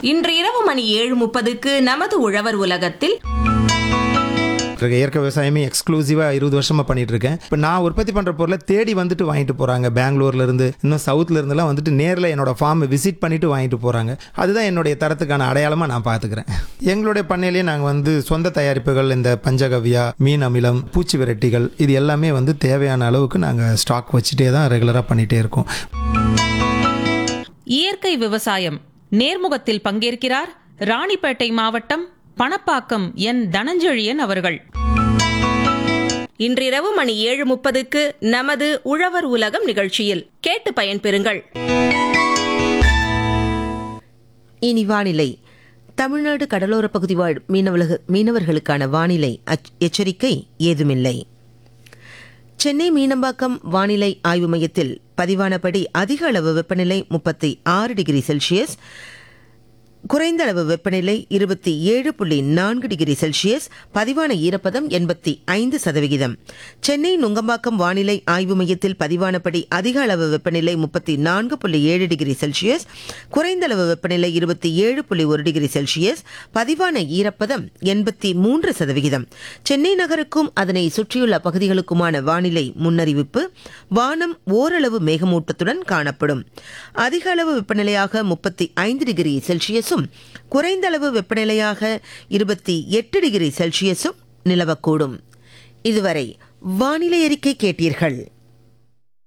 இன்று இரவு மணி ஏழு முப்பதுக்கு நமது உழவர் உலகத்தில் இருக்க இயற்கை விவசாயமே எக்ஸ்க்ளூசிவாக இருபது வருஷமாக பண்ணிட்டு இருக்கேன் இப்போ நான் உற்பத்தி பண்ணுற பொருளை தேடி வந்துட்டு வாங்கிட்டு போகிறாங்க பெங்களூர்ல இருந்து இன்னும் சவுத்துல இருந்துலாம் வந்துட்டு நேரில் என்னோட ஃபார்மை விசிட் பண்ணிட்டு வாங்கிட்டு போகிறாங்க அதுதான் என்னுடைய தரத்துக்கான அடையாளமாக நான் பார்த்துக்கிறேன் எங்களுடைய பண்ணையிலேயே நாங்கள் வந்து சொந்த தயாரிப்புகள் இந்த பஞ்சகவ்யா மீன் அமிலம் பூச்சி விரட்டிகள் இது எல்லாமே வந்து தேவையான அளவுக்கு நாங்கள் ஸ்டாக் வச்சுட்டே தான் ரெகுலராக பண்ணிகிட்டே இருக்கோம் இயற்கை விவசாயம் நேர்முகத்தில் பங்கேற்கிறார் ராணிப்பேட்டை மாவட்டம் பணப்பாக்கம் என் தனஞ்செழியன் அவர்கள் இன்றிரவு மணி ஏழு முப்பதுக்கு நமது உழவர் உலகம் நிகழ்ச்சியில் கேட்டு பயன்பெறுங்கள் இனி வானிலை தமிழ்நாடு கடலோர பகுதி வாழ் மீனவலக மீனவர்களுக்கான வானிலை அச்- எச்சரிக்கை ஏதுமில்லை சென்னை மீனம்பாக்கம் வானிலை ஆய்வு மையத்தில் பதிவானபடி அதிக அளவு வெப்பநிலை முப்பத்தி ஆறு டிகிரி செல்சியஸ் குறைந்த அளவு வெப்பநிலை இருபத்தி ஏழு புள்ளி நான்கு டிகிரி செல்சியஸ் பதிவான ஈரப்பதம் எண்பத்தி ஐந்து சதவிகிதம் சென்னை நுங்கம்பாக்கம் வானிலை ஆய்வு மையத்தில் பதிவானபடி அதிக அளவு வெப்பநிலை முப்பத்தி நான்கு புள்ளி ஏழு டிகிரி செல்சியஸ் குறைந்த அளவு வெப்பநிலை இருபத்தி ஏழு புள்ளி ஒரு டிகிரி செல்சியஸ் பதிவான ஈரப்பதம் எண்பத்தி மூன்று சதவிகிதம் சென்னை நகருக்கும் அதனை சுற்றியுள்ள பகுதிகளுக்குமான வானிலை முன்னறிவிப்பு வானம் ஓரளவு மேகமூட்டத்துடன் காணப்படும் அதிக அளவு வெப்பநிலையாக முப்பத்தி ஐந்து டிகிரி செல்சியஸும் குறைந்த அளவு வெப்பநிலையாக இருபத்தி எட்டு டிகிரி செல்சியஸும் நிலவக்கூடும் இதுவரை வானிலை அறிக்கை கேட்டீர்கள்